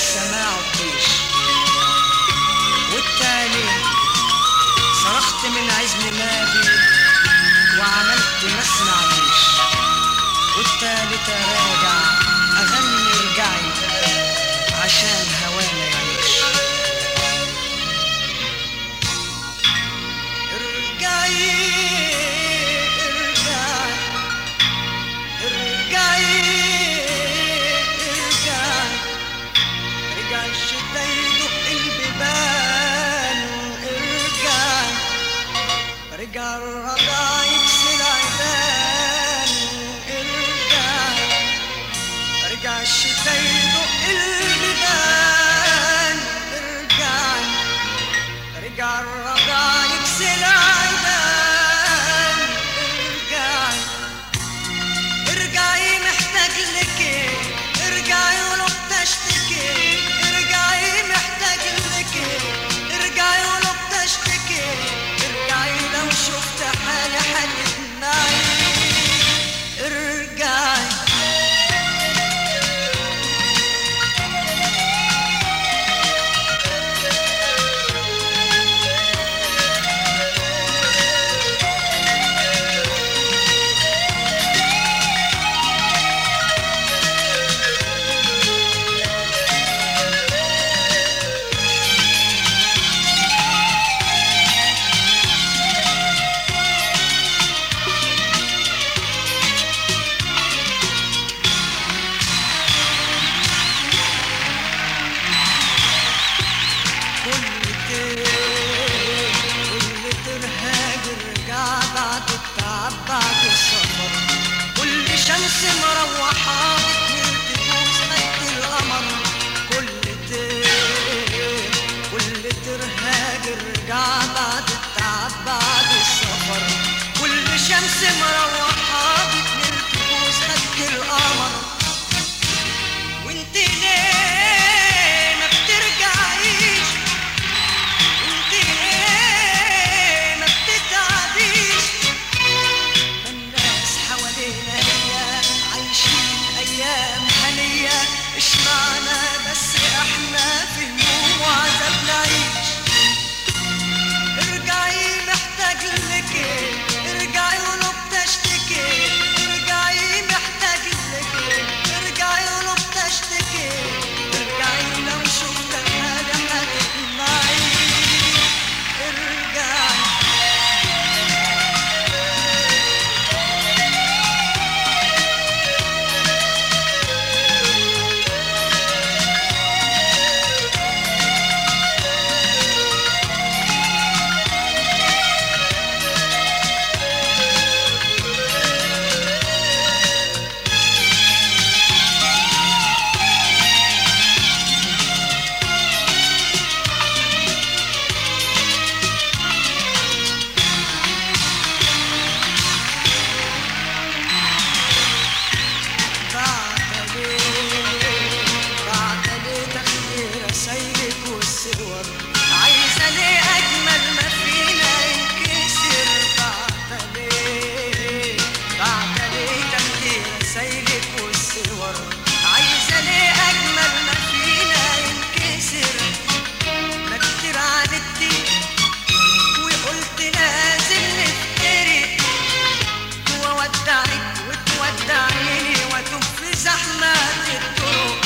لسه ما عدتيش والتاني صرخت من عزم مابي وعملت ما سمعتيش والتالتة راجع أغني رجعي عشان هوانا يعيش ارجعي ارجعي ارجعي ارجعي رجع الشتا يدق البيبان ارجعي رجع الرضا يكسر عيدان ارجعي رجع الشتا يدق البيبان ارجعي رجع الرضا يكسر عيدان ارجعي ارجعي محتاج لك ارجعي ولو بتشتكي ارجعي محتاج لك ارجعي ولو بتشتكي ارجعي لو شفت حالي حتسمعي ارجعي كل تير كل ترهاج رجع بعد التعب بعد السفر كل شمس مروحة بتميل تبوس خد القمر كل تير كل ترهاج رجع بعد التعب بعد السفر كل شمس مروحة بتميل تبوس خد القمر وانت ليه ما بترجعيش انت ليه ما بتتعبيش ما الناس حوالينا هي عايشين ايام هنية اشمعنا بس احنا في هموم وعذاب نعيش ارجعي محتاج لك ارجعي ولو بتشتكي ارجعي محتاج لك ارجعي ولو بتشتكي ارجعي لو شفت حالي هتسمعي ارجعي بعتلي تخدير رسايلك والصور عايزة ليه أجمل ما فينا ينكسر بعتلي بعتلي تخدير رسايلك والصور عايزة ليه أجمل ما فينا ينكسر ما كتير عاندتي وقلت لازم نفترق وودعك وتودعيني واتوب في زحمة الطرق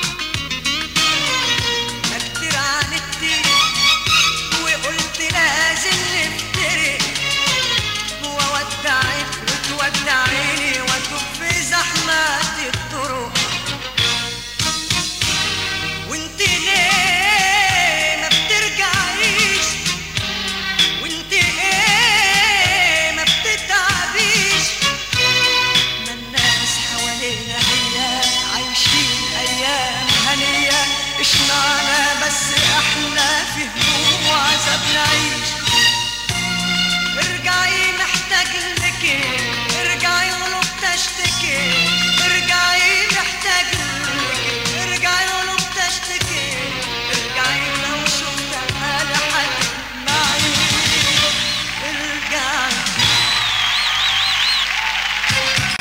ما كتير عاندتي وقلت لازم نفترق وودعك وتودعيني واتوب في زحمة الطرق وانت ليه ما بترجعيش وانت ايه ما بتتعبيش ما الناس حوالينا هي عايشين ايام هنية اشمعنا بس احنا في هموم وعذاب نعيش